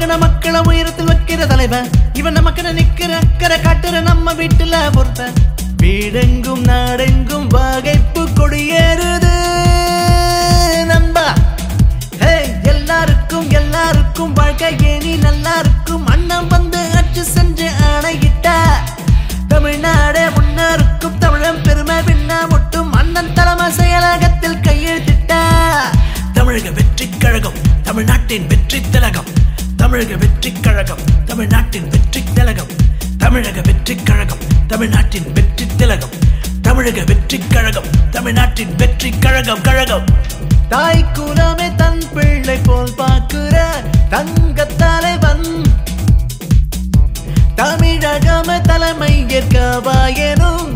தமிழன மக்களை உயரத்தில் வைக்கிற தலைவன் இவன் நமக்கு நிக்கிற அக்கறை காட்டுற நம்ம வீட்டுல பொறுத்த வீடெங்கும் நாடெங்கும் வகைப்பு கொடியேறுது நண்பா ஹே எல்லாருக்கும் எல்லாருக்கும் வாழ்க்கை ஏனி நல்லா இருக்கும் அண்ணன் வந்து அச்சு செஞ்சு ஆணையிட்டா தமிழ்நாடே முன்னருக்கும் தமிழன் பெருமை பின்னா முட்டும் அண்ணன் தலைமை செயலகத்தில் கையெழுத்திட்டா தமிழக வெற்றி கழகம் தமிழ்நாட்டின் வெற்றி திலகம் தமிழக வெற்றி கழகம் தமிழ்நாட்டின் வெற்றி திலகம் தமிழக வெற்றி கழகம் தமிழ்நாட்டின் வெற்றி திலகம் தமிழக வெற்றி கழகம் தமிழ்நாட்டின் வெற்றி கழகம் கழகம் தாய் குலமே தன் பிள்ளை போல் பார்க்கிற தங்க தலைவன் தமிழகம தலைமை ஏற்கவா எனும்